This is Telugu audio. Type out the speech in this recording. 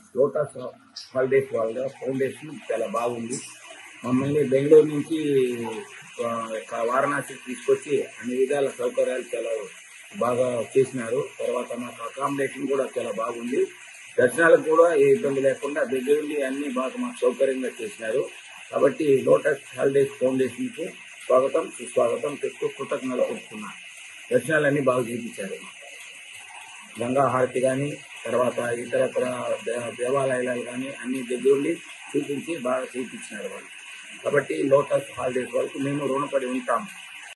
లోటస్ హాలిడేస్ వాళ్ళ ఫౌండేషన్ చాలా బాగుంది మమ్మల్ని బెంగళూరు నుంచి ఆ, ఇక వారణాసికి తీసుకొచ్చి అన్ని విధాల సౌకర్యాలు చాలా బాగా చేసినారు తర్వాత మాకు అకామిడేషన్ కూడా చాలా బాగుంది దర్శనాలకు కూడా ఏ ఇబ్బంది లేకుండా దగ్గరుండి అన్ని బాగా మాకు సౌకర్యంగా చేసినారు కాబట్టి లోటస్ హాలిడేస్ ఫౌండేషన్కు స్వాగతం సుస్వాగతం చెప్తూ కృతజ్ఞతలు తెలుపుతున్నాను దర్శనాలన్నీ బాగా చేయించారు గంగా హారతి కానీ తర్వాత ఇతరత్ర దే- దేవాలయాలు కానీ అన్ని దగ్గరుండి చూపించి బాగా చూపించినారు వాళ్ళు కాబట్టి లోటస్ హాలిడేస్ వరకు మేము రుణపడి ఉంటాం